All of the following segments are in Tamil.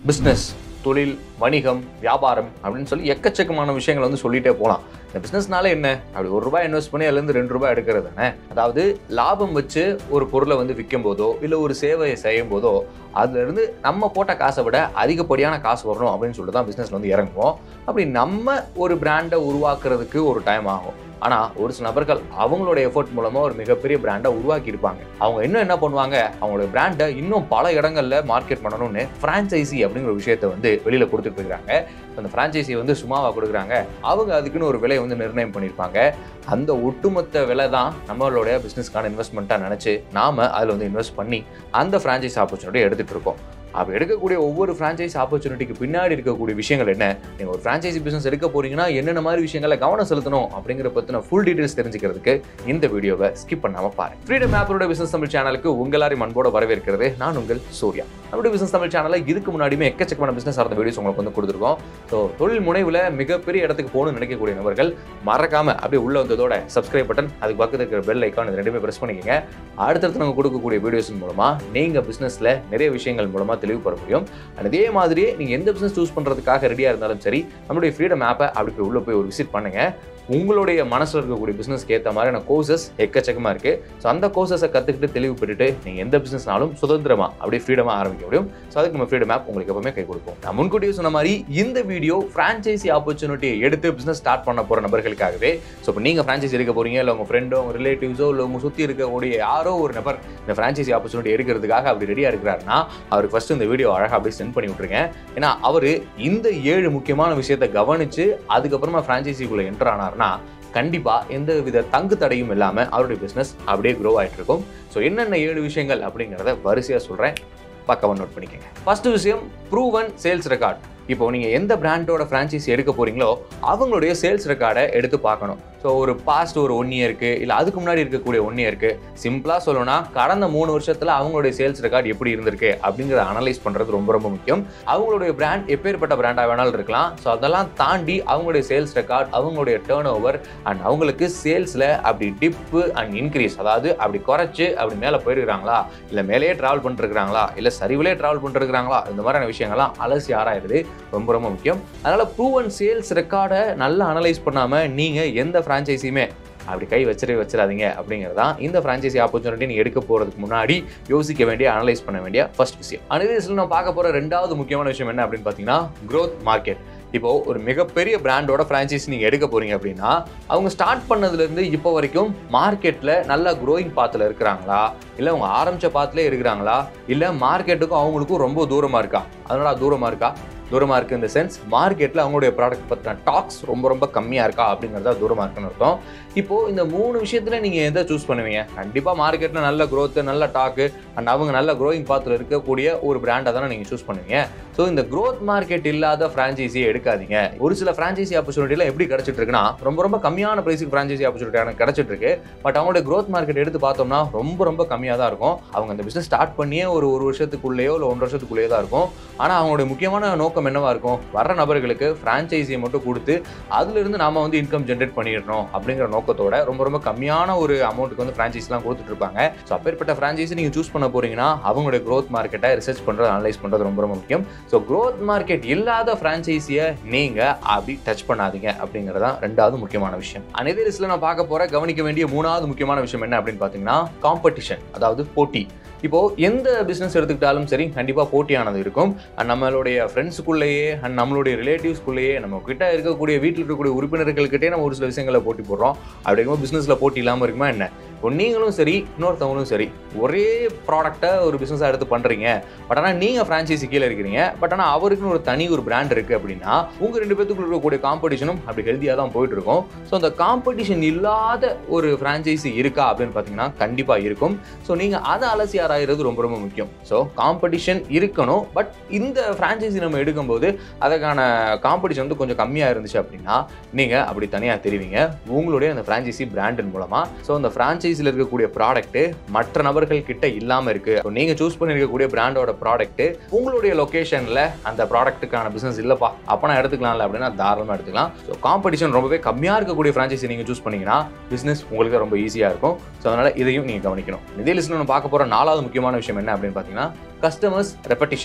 பிஸ்னஸ் தொழில் வணிகம் வியாபாரம் அப்படின்னு சொல்லி எக்கச்சக்கமான விஷயங்களை வந்து சொல்லிட்டே போகலாம் இந்த பிஸ்னஸ்னால என்ன அப்படி ஒரு ரூபாய் இன்வெஸ்ட் பண்ணி அதுலேருந்து ரெண்டு ரூபாய் எடுக்கிறது தானே அதாவது லாபம் வச்சு ஒரு பொருளை வந்து விற்கும் போதோ இல்லை ஒரு சேவையை செய்யும் போதோ அதுலேருந்து நம்ம போட்ட காசை விட அதிகப்படியான காசு வரணும் அப்படின்னு சொல்லிட்டு தான் பிஸ்னஸில் வந்து இறங்குவோம் அப்படி நம்ம ஒரு பிராண்டை உருவாக்குறதுக்கு ஒரு டைம் ஆகும் ஆனால் ஒரு சில நபர்கள் அவங்களோட எஃபோர்ட் மூலமாக ஒரு மிகப்பெரிய பிராண்டை உருவாக்கி இருப்பாங்க அவங்க இன்னும் என்ன பண்ணுவாங்க அவங்களோட பிராண்டை இன்னும் பல இடங்கள்ல மார்க்கெட் பண்ணணும்னு ஃப்ரான்ச்சைசி அப்படிங்கிற விஷயத்தை வந்து வெளியில் கொடுத்துட்டு இருக்காங்க அந்த ஃப்ரான்ச்சைசி வந்து சும்மாவா கொடுக்குறாங்க அவங்க அதுக்குன்னு ஒரு விலை வந்து நிர்ணயம் பண்ணியிருப்பாங்க அந்த ஒட்டுமொத்த விலை தான் நம்மளுடைய பிஸ்னஸ்க்கான இன்வெஸ்ட்மெண்ட்டாக நினச்சி நாம அதில் வந்து இன்வெஸ்ட் பண்ணி அந்த ஃப்ரான்ச்சைஸ் ஆப்பர்ச்சுனிட்டி எடுத்துகிட்டு இருக்கோம் அப்போ எடுக்கக்கூடிய ஒவ்வொரு ஃப்ரான்ச்சைஸ் ஆப்பர்ச்சுனிட்டிக்கு பின்னாடி இருக்கக்கூடிய விஷயங்கள் என்ன நீங்கள் ஒரு ஃப்ரான்ச்சைசி பிஸ்னஸ் எடுக்க போறீங்கன்னா என்னென்ன மாதிரி விஷயங்களை கவனம் செலுத்தணும் அப்படிங்கிற பற்றின ஃபுல் டீடைல்ஸ் தெரிஞ்சுக்கிறதுக்கு இந்த வீடியோவை ஸ்கிப் பண்ணாமல் பாருங்க ஃப்ரீடம் ஆப்பரோட பிசினஸ் தமிழ் சேனலுக்கு உங்க எல்லாரையும் அன்போட வரவேற்கிறது நான் உங்கள் சூர்யா நம்மளுடைய பிசினஸ் தமிழ் சேனலில் இதுக்கு முன்னாடியுமே எக்கச்சக்கமான பிசினஸ் சார்ந்த வீடியோஸ் உங்களுக்கு வந்து கொடுத்துருக்கோம் ஸோ தொழில் முனைவில் மிகப்பெரிய இடத்துக்கு போகணும்னு நினைக்கக்கூடிய நபர்கள் மறக்காம அப்படியே உள்ள வந்ததோட சப்ஸ்கிரைப் பட்டன் அதுக்கு பக்கத்துல இருக்கிற பெல் ஐக்கான் இது ரெண்டுமே பிரஸ் பண்ணிக்கங்க அடுத்தடுத்து நாங்கள் கொடுக்கக்கூடிய வீடியோஸ் மூலமா நீங்க பிசினஸ்ல நிறைய விஷயங்கள் மூலமா தெளிவு பெற முடியும் And அதே மாதிரியே நீங்க எந்த பிசினஸ் சூஸ் பண்றதுக்காக ரெடியா இருந்தாலும் சரி நம்மளுடைய ஃப்ரீடம் ஆப்பை அப்படி போய் உள்ள போய் ஒரு விசிட் பண்ணுங்க உங்களுடைய மனசுல இருக்கக்கூடிய பிசினஸ்க்கு ஏற்ற மாதிரியான கோர்சஸ் எக்கச்சக்கமா இருக்கு ஸோ அந்த கோர்சஸை கத்துக்கிட்டு தெளிவு பெற்றுட்டு நீங்க எந்த பிசினஸ்னாலும் சுதந்திரமா அப்படியே ஃப்ரீடமா ஆரம்பிக்க முடியும் ஸோ அதுக்கு நம்ம ஃப்ரீடம் ஆப் உங்களுக்கு எப்பவுமே கை கொடுப்போம் நான் முன்கூட்டியே சொன்ன மாதிரி இந்த வீடியோ ஃப்ரான்ச்சைசி ஆப்பர்ச்சுனிட்டியை எடுத்து பிசினஸ் ஸ்டார்ட் பண்ண போற நபர்களுக்காகவே ஸோ இப்போ நீங்க ஃப்ரான்ச்சைசி எடுக்க போறீங்க இல்லை உங்க ஃப்ரெண்டோ உங்க ரிலேட்டிவ்ஸோ இல்லை உங்க சுத்தி இருக்கக்கூடிய யாரோ ஒரு நபர் இந்த ஃப்ரான்ச்சைசி ஆப்பர்ச்சுனிட்டி எடுக்கிறதுக்காக அப்படி ரெடியா இருக்கிறாருன்னா அவருக்கு ஃபர்ஸ்ட் இந்த வீடியோ அழகா அப்படியே சென்ட் பண்ணி விட்டுருங்க ஏன்னா அவர் இந்த ஏழு முக்கியமான விஷயத்தை கவனிச்சு அதுக்கப்புறமா ஃப்ரான்ச்சைசிக்குள்ள என்டர் ஆனார்னா கண்டிப்பா எந்த வித தங்கு தடையும் இல்லாம அவருடைய பிசினஸ் அப்படியே க்ரோ ஆயிட்டு இருக்கும் ஸோ என்னென்ன ஏழு விஷயங்கள் அப்படிங்கிறத வரிசையா சொல்றேன் பக்கவா நோட் பண்ணிக்கங்க ஃபர்ஸ்ட் விஷயம் ப்ரூவன் சேல்ஸ் ரெக்கார்ட் இப்போ நீங்க எந்த பிராண்டோட ஃப்ரான்ச்சைசி எடுக்க போறீங்களோ அவங்களுடைய சேல்ஸ் ரெக்கார்டை எடுத்து பார்க்கணும் ஸோ ஒரு பாஸ்ட் ஒரு ஒன் இயருக்கு இல்லை அதுக்கு முன்னாடி இருக்கக்கூடிய ஒன் இயருக்கு சிம்பிளாக சொல்லணும்னா கடந்த மூணு வருஷத்தில் அவங்களுடைய சேல்ஸ் ரெக்கார்ட் எப்படி இருந்திருக்கு அப்படிங்கிறத அனலைஸ் பண்ணுறது ரொம்ப ரொம்ப முக்கியம் அவங்களுடைய பிராண்ட் எப்பேற்பட்ட பிராண்டாக வேணாலும் இருக்கலாம் ஸோ அதெல்லாம் தாண்டி அவங்களுடைய சேல்ஸ் ரெக்கார்ட் அவங்களுடைய டேர்ன் ஓவர் அண்ட் அவங்களுக்கு சேல்ஸில் அப்படி டிப்பு அண்ட் இன்க்ரீஸ் அதாவது அப்படி குறைச்சு அப்படி மேலே போயிருக்கிறாங்களா இல்லை மேலேயே ட்ராவல் பண்ணிருக்கிறாங்களா இல்லை சரிவிலே ட்ராவல் பண்ணிருக்கிறாங்களா இந்த மாதிரியான விஷயங்கள்லாம் அலசி ஆராயிருது ரொம்ப ரொம்ப முக்கியம் அதனால் ப்ரூவன் சேல்ஸ் ரெக்கார்டை நல்லா அனலைஸ் பண்ணாமல் நீங்கள் எந்த ஃப்ரான்ச்சைஸியுமே அப்படி கை வச்சிரு வச்சிடாதீங்க அப்படிங்கிறது தான் இந்த ஃப்ரான்ச்சைசி ஆப்பர்ச்சுனிட்டி நீ எடுக்க போகிறதுக்கு முன்னாடி யோசிக்க வேண்டிய அனலைஸ் பண்ண வேண்டிய ஃபர்ஸ்ட் விஷயம் அனலைஸில் நம்ம பார்க்க போகிற ரெண்டாவது முக்கியமான விஷயம் என்ன அப்படின்னு பார்த்தீங்கன்னா growth மார்க்கெட் இப்போ ஒரு மிகப்பெரிய பிராண்டோட ஃப்ரான்ச்சைஸ் நீங்கள் எடுக்க போறீங்க அப்படின்னா அவங்க ஸ்டார்ட் பண்ணதுலேருந்து இப்போ வரைக்கும் மார்க்கெட்டில் நல்ல க்ரோயிங் பாத்தில் இருக்கிறாங்களா இல்லை அவங்க ஆரம்பிச்ச பாத்திலே இருக்கிறாங்களா இல்லை மார்க்கெட்டுக்கும் அவங்களுக்கும் ரொம்ப தூரமாக இருக்கா அதனால தூரமாக இருக்கா தூரமாக இருக்குது இந்த சென்ஸ் மார்க்கெட்டில் அவங்களுடைய ப்ராடக்ட் பற்றின டாக்ஸ் ரொம்ப ரொம்ப கம்மியாக இருக்கா அப்படிங்கிறதா தூரமாக இருக்குன்னு அர்த்தம் இப்போது இந்த மூணு விஷயத்தில் நீங்கள் எதை சூஸ் பண்ணுவீங்க கண்டிப்பாக மார்க்கெட்டில் நல்ல growth நல்ல டாக்கு அண்ட் அவங்க நல்ல க்ரோயிங் பாத்தில் இருக்கக்கூடிய ஒரு பிராண்டை தானே நீங்கள் சூஸ் பண்ணுவீங்க ஸோ இந்த growth மார்க்கெட் இல்லாத ஃப்ரான்ச்சைஸியை எடுக்காதீங்க ஒரு சில ஃப்ரான்ச்சைசி ஆப்பர்ச்சுனிட்டிலாம் எப்படி கிடச்சிட்டு இருக்குன்னா ரொம்ப ரொம்ப கம்மியான ப்ரைஸுக்கு ஃப்ரான்ச்சைசி ஆப்பர்ச்சுனிட்டி எனக்கு கிடச்சிட்டு இருக்கு பட் அவங்களுடைய growth மார்க்கெட் எடுத்து பார்த்தோம்னா ரொம்ப ரொம்ப கம்மியாக தான் இருக்கும் அவங்க அந்த பிஸ்னஸ் ஸ்டார்ட் பண்ணியே ஒரு ஒரு வருஷத்துக்குள்ளேயோ இல்லை ஒன்றரை வருஷத்துக்குள்ளேயோ தான் இருக்கும் ஆனால் அவங்களுடைய முக்கியமான நோக்கம் என்னவா இருக்கும் வர்ற நபர்களுக்கு ஃப்ரான்ச்சைஸியை மட்டும் கொடுத்து அதிலிருந்து நாம வந்து இன்கம் ஜென்ரேட் பண்ணிடணும் அப்படிங்கிற நோக்கத்தோட ரொம்ப ரொம்ப கம்மியான ஒரு அமௌண்ட்டுக்கு வந்து ஃப்ரான்ச்சைஸ்லாம் கொடுத்துட்டு இருப்பாங்க ஸோ அப்பேற்பட்ட ஃப்ரான்ச்சைஸி நீங்கள் சூஸ் பண்ண போறீங்கன்னா அவங்களுடைய growth மார்க்கெட்டை ரிசர்ச் பண்ணுறது அனலைஸ் பண்ணுறது ரொம்ப ரொம்ப முக்கியம் ஸோ growth மார்க்கெட் இல்லாத ஃப்ரான்ச்சைஸியை நீங்கள் அப்படி டச் பண்ணாதீங்க அப்படிங்கிறது தான் ரெண்டாவது முக்கியமான விஷயம் அனைத்து லிஸ்ட்டில் நான் பார்க்க போகிற கவனிக்க வேண்டிய மூணாவது முக்கியமான விஷயம் என்ன அப்படின்னு பார்த்தீங்கன்னா காம்படிஷன் அதாவது போட்டி இப்போ எந்த பிஸ்னஸ் எடுத்துக்கிட்டாலும் சரி கண்டிப்பாக போட்டியானது இருக்கும் அண்ட் நம்மளுடைய ஃப்ரெண்ட்ஸுக்குள்ளேயே அண்ட் நம்மளுடைய ரிலேட்டிவ்ஸ்குள்ளேயே நம்ம கிட்ட இருக்கக்கூடிய வீட்டில் இருக்கக்கூடிய உறுப்பினர்கள்கிட்டே நம்ம ஒரு சில விஷயங்களை போட்டி போடுறோம் அப்படிங்கும்போது பிஸ்னஸில் போட்டி இல்லாமல் இருக்குமா என்ன இப்போ நீங்களும் சரி இன்னொருத்தவங்களும் சரி ஒரே ப்ராடக்ட்டை ஒரு பிஸ்னஸாக எடுத்து பண்ணுறீங்க பட் ஆனால் நீங்கள் ஃப்ரான்ச்சைசி கீழே இருக்கிறீங்க பட் ஆனால் அவருக்குன்னு ஒரு தனி ஒரு பிராண்ட் இருக்குது அப்படின்னா உங்கள் ரெண்டு பேத்துக்குள்ள இருக்கக்கூடிய காம்படிஷனும் அப்படி ஹெல்த்தியாக தான் போயிட்டு இருக்கும் ஸோ அந்த காம்படிஷன் இல்லாத ஒரு ஃப்ரான்ச்சைசி இருக்கா அப்படின்னு பார்த்தீங்கன்னா கண்டிப்பாக இருக்கும் ஸோ நீங்கள் அதை அலசி ஆராயிறது ரொம்ப ரொம்ப முக்கியம் ஸோ காம்படிஷன் இருக்கணும் பட் இந்த ஃப்ரான்ச்சைசி நம்ம எடுக்கும்போது அதற்கான காம்படிஷன் வந்து கொஞ்சம் கம்மியாக இருந்துச்சு அப்படின்னா நீங்கள் அப்படி தனியாக தெரிவிங்க உங்களுடைய அந்த ஃப்ரான்ச்சைசி பிராண்டின் மூலமாக ஸோ அந்த ஃப்ரான்ச்சைசியில் இருக்கக்கூடிய ப்ராடக்ட்டு மற்ற நபர்கள் கிட்ட இல்லாமல் இருக்குது நீங்கள் சூஸ் பண்ணியிருக்கக்கூடிய பிராண்டோட ப்ராடக்ட்டு உங்களுடைய லொக்கேஷனில் அந்த ப்ராடக்ட்டுக்கான பிஸ்னஸ் இல்லைப்பா அப்போ நான் எடுத்துக்கலாம்ல அப்படின்னா தாராளமாக எடுத்துக்கலாம் ஸோ காம்படிஷன் ரொம்பவே கம்மியாக இருக்கக்கூடிய ஃப்ரான்ச்சைசி நீங்கள் சூஸ் பண்ணீங்கன்னா பிஸ்னஸ் உங்களுக்கு ரொம்ப ஈஸியாக இருக்கும் ஸோ அதனால் இதையும் நீங்கள் கவனிக்கணும் இதே லிஸ்ட்டில் நம்ம பார்க்க போகிற நாலாவது முக்கியமான விஷயம் என்ன அப்படின்னு பார்த்தீங்கன்னா கஸ்டமர்ஸ் ரெப்படிஷன்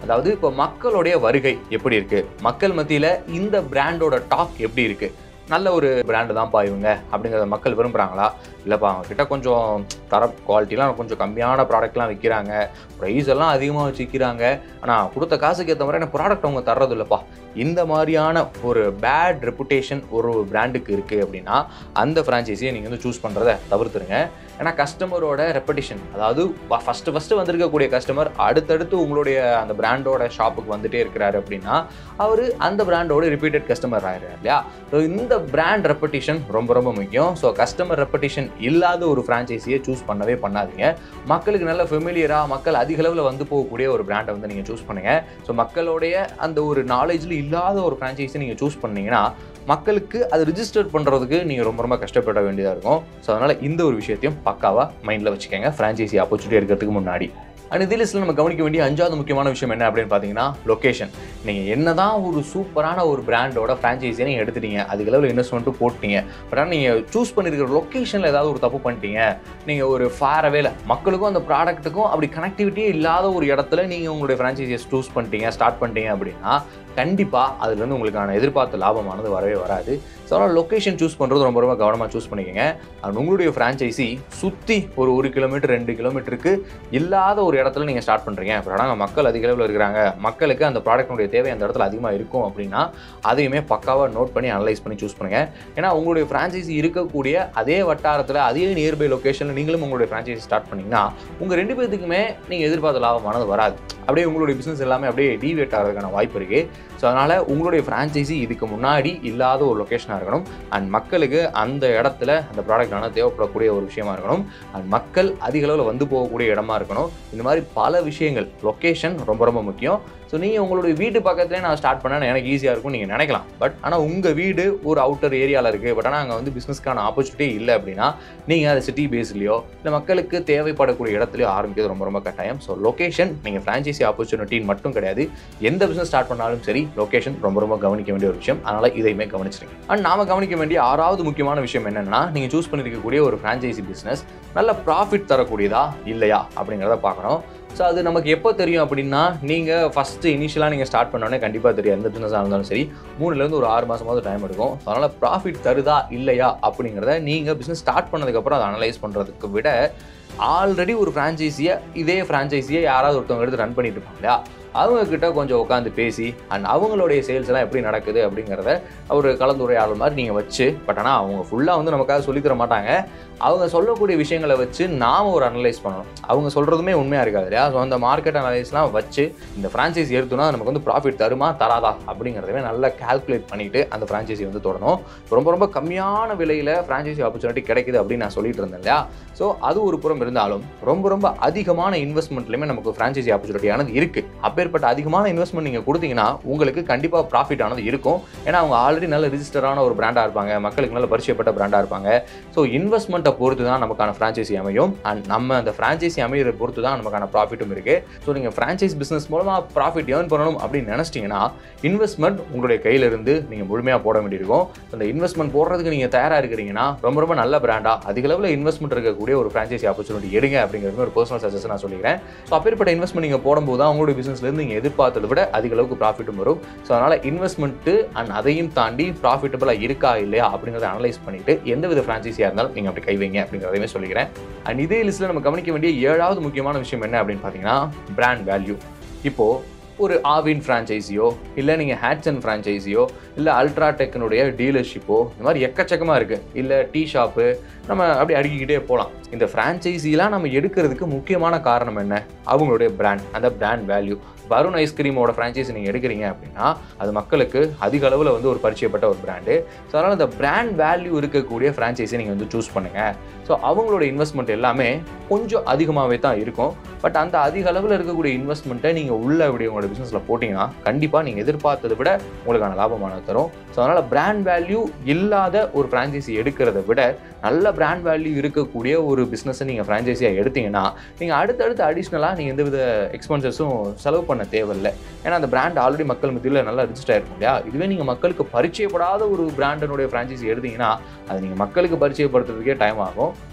அதாவது இப்போ மக்களுடைய வருகை எப்படி இருக்கு மக்கள் மத்தியில் இந்த பிராண்டோட டாக் எப்படி இருக்கு நல்ல ஒரு பிராண்டு தான்ப்பா இவங்க அப்படிங்கிறத மக்கள் விரும்புகிறாங்களா இல்லைப்பா அவங்க கிட்ட கொஞ்சம் தர குவாலிட்டிலாம் கொஞ்சம் கம்மியான ப்ராடக்ட்லாம் விற்கிறாங்க ப்ரைஸ் எல்லாம் அதிகமாக வச்சு விற்கிறாங்க ஆனால் கொடுத்த காசுக்கு ஏற்ற மாதிரி ப்ராடக்ட் அவங்க தர்றது இல்லைப்பா இந்த மாதிரியான ஒரு பேட் ரெப்புடேஷன் ஒரு பிராண்டுக்கு இருக்குது அப்படின்னா அந்த ஃப்ரான்ச்சைஸியை நீங்கள் வந்து சூஸ் பண்ணுறத தவிர்த்துருங்க ஏன்னா கஸ்டமரோட ரெப்படிஷன் அதாவது ஃபஸ்ட்டு ஃபஸ்ட்டு வந்திருக்கக்கூடிய கஸ்டமர் அடுத்தடுத்து உங்களுடைய அந்த பிராண்டோட ஷாப்புக்கு வந்துட்டே இருக்கிறாரு அப்படின்னா அவர் அந்த பிராண்டோட ரிப்பீட்டட் கஸ்டமர் ஆகிறார் இல்லையா ஸோ இந்த பிராண்ட் ரெப்படிஷன் ரொம்ப ரொம்ப முக்கியம் ஸோ கஸ்டமர் ரெப்படிஷன் இல்லாத ஒரு ஃப்ரான்ச்சைஸியை சூஸ் பண்ணவே பண்ணாதீங்க மக்களுக்கு நல்ல ஃபெமிலியராக மக்கள் அதிக அளவில் வந்து போகக்கூடிய ஒரு பிராண்டை வந்து நீங்கள் சூஸ் பண்ணுங்கள் ஸோ மக்களுடைய அந்த ஒரு நாலேஜில் இல்லாத ஒரு ஃப்ரான்ச்சைஸி நீங்கள் சூஸ் பண்ணீங்கன்னா மக்களுக்கு அது ரிஜிஸ்டர் பண்ணுறதுக்கு நீங்கள் ரொம்ப ரொம்ப கஷ்டப்பட வேண்டியதாக இருக்கும் ஸோ அதனால் இந்த ஒரு விஷயத்தையும் பக்காவாக மைண்டில் வச்சுக்கோங்க ஃப்ரான்ச்சைசி ஆப்பர்ச்சுனிட்டி எடுக்கிறதுக்கு முன்னாடி அண்ட் இதே லிஸ்ட்டில் நம்ம கவனிக்க வேண்டிய அஞ்சாவது முக்கியமான விஷயம் என்ன அப்படின்னு பார்த்தீங்கன்னா லொக்கேஷன் நீங்கள் என்ன தான் ஒரு சூப்பரான ஒரு பிராண்டோட ஃப்ரான்ச்சைஸியை நீங்கள் எடுத்துட்டீங்க அதுக்கு அளவில் இன்வெஸ்ட்மெண்ட்டும் போட்டீங்க பட் ஆனால் நீங்கள் சூஸ் பண்ணியிருக்கிற லொக்கேஷனில் ஏதாவது ஒரு தப்பு பண்ணிட்டீங்க நீங்கள் ஒரு ஃபேரவேல மக்களுக்கும் அந்த ப்ராடக்ட்டுக்கும் அப்படி கனெக்டிவிட்டியே இல்லாத ஒரு இடத்துல நீங்கள் உங்களுடைய ஃப்ரான்ச்சைஸியை சூஸ் பண்ணிட்டீங்க ஸ்டார்ட் பண்ணிட்டீங்க அப்படின்னா கண்டிப்பாக அதுலேருந்து உங்களுக்கான எதிர்பார்த்த லாபமானது வரவே வராது ஸோ அதனால் லொக்கேஷன் சூஸ் பண்ணுறது ரொம்ப ரொம்ப கவனமாக சூஸ் பண்ணிக்கோங்க அண்ட் உங்களுடைய ஃப்ரான்ச்சைசி சுற்றி ஒரு ஒரு கிலோமீட்டர் ரெண்டு கிலோமீட்டருக்கு இல்லாத ஒரு இடத்துல நீங்கள் ஸ்டார்ட் பண்ணுறீங்க இப்போ ஆனால் மக்கள் அதிக அளவில் இருக்கிறாங்க மக்களுக்கு அந்த ப்ராடக்ட்டுடைய தேவை அந்த இடத்துல அதிகமாக இருக்கும் அப்படின்னா அதையுமே பக்காவாக நோட் பண்ணி அனலைஸ் பண்ணி சூஸ் பண்ணுங்கள் ஏன்னா உங்களுடைய ஃப்ரான்ச்சைசி இருக்கக்கூடிய அதே வட்டாரத்தில் அதே நியர்பை லொக்கேஷனில் நீங்களும் உங்களுடைய ஃப்ரான்ச்சைசி ஸ்டார்ட் பண்ணிங்கன்னா உங்கள் ரெண்டு பேர்த்துக்குமே நீங்கள் எதிர்பார்த்த லாபமானது வராது அப்படியே உங்களுடைய பிஸ்னஸ் எல்லாமே அப்படியே டீவேட் ஆகிறதுக்கான வாய்ப்பு இருக்குது ஸோ அதனால் உங்களுடைய ஃப்ரான்ச்சைசி இதுக்கு முன்னாடி இல்லாத ஒரு லொக்கேஷனாக இருக்கணும் அண்ட் மக்களுக்கு அந்த இடத்துல அந்த ப்ராடக்டான தேவைப்படக்கூடிய ஒரு விஷயமா இருக்கணும் அண்ட் மக்கள் அதிக அளவில் வந்து போகக்கூடிய இடமா இருக்கணும் இந்த மாதிரி பல விஷயங்கள் லொக்கேஷன் ரொம்ப ரொம்ப முக்கியம் ஸோ நீங்கள் உங்களுடைய வீட்டு பக்கத்துலேயே நான் ஸ்டார்ட் பண்ணேன் எனக்கு ஈஸியாக இருக்கும் நீங்கள் நினைக்கலாம் பட் ஆனால் உங்கள் வீடு ஒரு அவுட்டர் ஏரியாவில் இருக்குது பட் ஆனால் அங்கே வந்து பிஸ்னஸ்க்கான ஆப்பர்ச்சுனிட்டி இல்லை அப்படின்னா நீங்கள் அது சிட்டி பேஸ்லையோ இல்லை மக்களுக்கு தேவைப்படக்கூடிய இடத்துலையோ ஆரம்பிக்கிறது ரொம்ப ரொம்ப கட்டாயம் ஸோ லொக்கேஷன் நீங்கள் ஃப்ரான்ச்சைசி ஆப்பர்ச்சுனிட்டின்னு மட்டும் கிடையாது எந்த பிஸ்னஸ் ஸ்டார்ட் பண்ணாலும் சரி லொக்கேஷன் ரொம்ப ரொம்ப கவனிக்க வேண்டிய ஒரு விஷயம் அதனால் இதையுமே கவனிச்சிருங்க அண்ட் நாம கவனிக்க வேண்டிய ஆறாவது முக்கியமான விஷயம் என்னென்னா நீங்கள் சூஸ் பண்ணியிருக்கக்கூடிய ஒரு ஃப்ரான்ச்சைசி பிஸ்னஸ் நல்ல ப்ராஃபிட் தரக்கூடியதா இல்லையா அப்படிங்கிறத பார்க்கணும் ஸோ அது நமக்கு எப்போ தெரியும் அப்படின்னா நீங்கள் ஃபஸ்ட்டு இனிஷியலாக நீங்கள் ஸ்டார்ட் பண்ணோன்னே கண்டிப்பாக தெரியும் எந்த பிஸ்னஸாக இருந்தாலும் சரி மூணுலேருந்து ஒரு ஆறு மாதமாவது டைம் எடுக்கும் ஸோ அதனால் ப்ராஃபிட் தருதா இல்லையா அப்படிங்கிறத நீங்கள் பிஸ்னஸ் ஸ்டார்ட் பண்ணதுக்கப்புறம் அதை அனலைஸ் பண்ணுறதுக்கு விட ஆல்ரெடி ஒரு ஃப்ரான்ச்சைஸியை இதே ஃப்ரான்ச்சைஸியை யாராவது ஒருத்தவங்க எடுத்து ரன் பண்ணிட்டு இருப்பாங்க இல்லையா அவங்க கிட்ட கொஞ்சம் உட்காந்து பேசி அண்ட் அவங்களுடைய சேல்ஸ் எல்லாம் எப்படி நடக்குது அப்படிங்கிறத ஒரு கலந்துரையாடல் மாதிரி நீங்கள் வச்சு பட் ஆனால் அவங்க ஃபுல்லாக வந்து நமக்காக சொல்லித் தர மாட்டாங்க அவங்க சொல்லக்கூடிய விஷயங்களை வச்சு நாம் ஒரு அனலைஸ் பண்ணணும் அவங்க சொல்கிறதுமே உண்மையாக இருக்காது இல்லையா ஸோ அந்த மார்க்கெட் அனலைஸ்லாம் வச்சு இந்த ஃப்ரான்ச்சைஸ் எடுத்தோம்னா நமக்கு வந்து ப்ராஃபிட் தருமா தராதா அப்படிங்கிறதவே நல்லா கால்குலேட் பண்ணிட்டு அந்த ஃப்ரான்ச்சைசி வந்து தொடணும் ரொம்ப ரொம்ப கம்மியான விலையில் ஃப்ரான்ச்சைசி ஆப்பர்ச்சுனிட்டி கிடைக்குது அப்படின்னு நான் சொல்லிட்டு இருந்தேன் இல்லையா ஸோ அது ஒரு புறம் இருந்தாலும் ரொம்ப ரொம்ப அதிகமான இன்வெஸ்ட்மெண்ட்லையுமே நமக்கு ஃப்ரான்ச்சைசி ஆப்பர்ச்சுனிட்டியானது இருக்குது அப்பேற்பட்ட அதிகமான இன்வெஸ்ட்மெண்ட் நீங்கள் கொடுத்தீங்கன்னா உங்களுக்கு கண்டிப்பாக ப்ராஃபிட் ஆனது இருக்கும் ஏன்னா அவங்க ஆல்ரெடி நல்ல ரிஜிஸ்டரான ஒரு பிராண்டாக இருப்பாங்க மக்களுக்கு நல்ல பரிச்சயப்பட்ட பிராண்டாக இருப்பாங்க ஸோ இன்வெஸ்ட்மெண்ட்டை பொறுத்து தான் நமக்கான ஃப்ரான்ச்சைசி அமையும் அண்ட் நம்ம அந்த ஃப்ரான்ச்சைசி அமையிற பொறுத்து தான் நமக்கான ப்ராஃபிட்டும் இருக்குது ஸோ நீங்கள் ஃப்ரான்ச்சைஸ் பிஸ்னஸ் மூலமாக ப்ராஃபிட் ஏர்ன் பண்ணணும் அப்படின்னு நினச்சிட்டிங்கன்னா இன்வெஸ்ட்மெண்ட் உங்களுடைய கையிலிருந்து நீங்கள் முழுமையாக போட வேண்டியிருக்கும் அந்த இன்வெஸ்ட்மெண்ட் போடுறதுக்கு நீங்கள் தயாராக இருக்கிறீங்கன்னா ரொம்ப ரொம்ப நல்ல பிராண்டாக அதிக அளவில் இன்வெஸ்ட்மெண்ட் இருக்கக்கூடிய ஒரு ஃப்ரான்ச்சைசி ஆப்பர்ச்சுனிட்டி எடுங்க அப்படிங்கிறது ஒரு பர்சனல் சஜஷன் நான் சொல்லிக்கிறேன் ஸோ அப்பேற்பட்ட இன்வெஸ்ட்மெண்ட் நீங்கள் போடும்போது தான் உங்களுடைய பிஸ்னஸ்லேருந்து நீங்கள் எதிர்பார்த்ததை விட அதிக அளவுக்கு ப்ராஃபிட்டும் வரும் ஸோ அதனால் இன்வெஸ்ட்மெண்ட்டு அண்ட் அதையும் தாண்டி ப்ராஃபிட்டபுளாக இருக்கா இல்லையா அப்படிங்கிறத அனலைஸ் பண்ணிட்டு எந்த வித ஃப்ரான்ச்சைஸியாக இருந்தாலும் நீங்கள் அப்படி கைவைங்க அப்படிங்கிறதையுமே சொல்லிக்கிறேன் அண்ட் இதே லிஸ்ட்டில் நம்ம கவனிக்க வேண்டிய ஏழாவது முக்கியமான விஷயம் என்ன அப்படின்னு பார்த்தீங்கன்னா பிராண்ட் வேல்யூ இப்போது ஒரு ஆவின் ஃப்ரான்ச்சைஸியோ இல்லை நீங்கள் ஹேட்சன் ஃப்ரான்ச்சைஸியோ இல்லை அல்ட்ரா டெக்னுடைய டீலர்ஷிப்போ இந்த மாதிரி எக்கச்சக்கமாக இருக்குது இல்லை டீ ஷாப்பு நம்ம அப்படி அடுக்கிக்கிட்டே போகலாம் இந்த ஃப்ரான்ச்சைஸிலாம் நம்ம எடுக்கிறதுக்கு முக்கியமான காரணம் என்ன அவங்களுடைய பிராண்ட் அந்த பிராண்ட் வேல்யூ வருண் ஐஸ்கிரீமோட ஃப்ரான்ச்சைஸி நீங்கள் எடுக்கிறீங்க அப்படின்னா அது மக்களுக்கு அதிக அளவில் வந்து ஒரு பரிச்சயப்பட்ட ஒரு பிராண்டு ஸோ அதனால் அந்த பிராண்ட் வேல்யூ இருக்கக்கூடிய ஃப்ரான்ச்சைஸி நீங்கள் வந்து சூஸ் பண்ணுங்கள் ஸோ அவங்களோட இன்வெஸ்ட்மெண்ட் எல்லாமே கொஞ்சம் அதிகமாகவே தான் இருக்கும் பட் அந்த அதிக அளவில் இருக்கக்கூடிய இன்வெஸ்ட்மெண்ட்டை நீங்கள் உள்ள அப்படி உங்களோட பிஸ்னஸில் போட்டிங்கன்னா கண்டிப்பாக நீங்கள் எதிர்பார்த்ததை விட உங்களுக்கான லாபமானது தரும் ஸோ அதனால் பிராண்ட் வேல்யூ இல்லாத ஒரு ஃப்ரான்ச்சைசி எடுக்கிறத விட நல்ல பிராண்ட் வேல்யூ இருக்கக்கூடிய ஒரு பிஸ்னஸை நீங்கள் ஃப்ரான்ச்சைஸியாக எடுத்தீங்கன்னா நீங்கள் அடுத்தடுத்து அடிஷ்னலாக நீங்கள் எந்தவித எக்ஸ்பென்சஸும் செலவு பண்ண தேவையில்லை ஏன்னா அந்த பிராண்ட் ஆல்ரெடி மக்கள் மத்தியில் நல்லா ரிஜிஸ்டர் ஆயிருக்கும் இல்லையா இதுவே நீங்கள் மக்களுக்கு பரிச்சயப்படாத ஒரு பிராண்டனுடைய ஃப்ரான்ச்சைசி எடுத்தீங்கன்னா அது நீங்கள் மக்களுக்கு பரிச்சயப்படுத்துறதுக்கே டைம் ஆகும்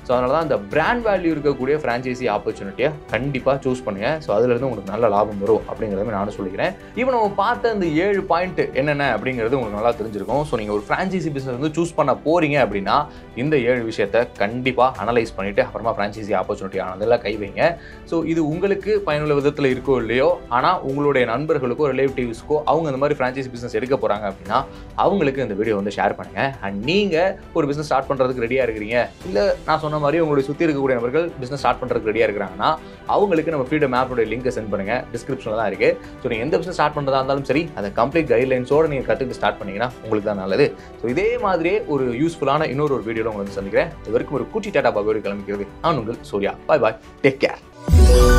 ஸோ அதனால தான் இந்த பிராண்ட் வேல்யூ இருக்கக்கூடிய ஃப்ரான்ச்சைசி ஆப்பர்ச்சுனிட்டியை கண்டிப்பாக சூஸ் பண்ணுங்க ஸோ அதுலேருந்து உங்களுக்கு நல்ல லாபம் வரும் அப்படிங்கிறத நானும் சொல்லிக்கிறேன் இப்போ நம்ம பார்த்த இந்த ஏழு பாயிண்ட் என்னென்ன அப்படிங்கிறது உங்களுக்கு நல்லா தெரிஞ்சிருக்கும் ஸோ நீங்கள் ஒரு ஃப்ரான்ச்சைசி பிஸ்னஸ் வந்து சூஸ் பண்ண போறீங்க அப்படின்னா இந்த ஏழு விஷயத்தை கண்டிப்பாக அனலைஸ் பண்ணிட்டு அப்புறமா ஃப்ரான்ச்சைசி ஆப்பர்ச்சுனிட்டி ஆனதெல்லாம் கை வைங்க ஸோ இது உங்களுக்கு பயனுள்ள விதத்தில் இருக்கோ இல்லையோ ஆனால் உங்களுடைய நண்பர்களுக்கோ ரிலேட்டிவ்ஸ்க்கோ அவங்க இந்த மாதிரி ஃப்ரான்ச்சைசி பிஸ்னஸ் எடுக்க போகிறாங்க அப்படின்னா அவங்களுக்கு இந்த வீடியோ வந்து ஷேர் பண்ணுங்க அண்ட் நீங்கள் ஒரு பிஸ்னஸ் ஸ்டார்ட் பண்ணுறதுக்கு ரெடியாக இருக்கிறீங்க இல்லை நான் சொன்ன மாதிரி உங்களுடைய சுற்றி இருக்கக்கூடிய நபர்கள் பிஸ்னஸ் ஸ்டார்ட் பண்ணுறதுக்கு ரெடியாக இருக்கிறாங்கன்னா அவங்களுக்கு நம்ம ஃப்ரீடம் ஆப்போடைய லிங்கை சென்ட் பண்ணுங்க டிஸ்கிரிப்ஷனில் தான் இருக்குது ஸோ நீங்கள் எந்த பிஸ்னஸ் ஸ்டார்ட் பண்ணுறதா இருந்தாலும் சரி அதை கம்ப்ளீட் கைட்லைன்ஸோடு நீங்கள் கற்றுக்கிட்டு ஸ்டார்ட் பண்ணீங்கன்னா உங்களுக்கு தான் நல்லது ஸோ இதே மாதிரியே ஒரு யூஸ்ஃபுல்லான இன்னொரு ஒரு வீடியோவில் உங்களுக்கு வந்து சந்திக்கிறேன் இது வரைக்கும் ஒரு குட்டி டாட்டா பாபோடு கிளம்பிக்கிறது நான் உங்கள் Surya bye bye take care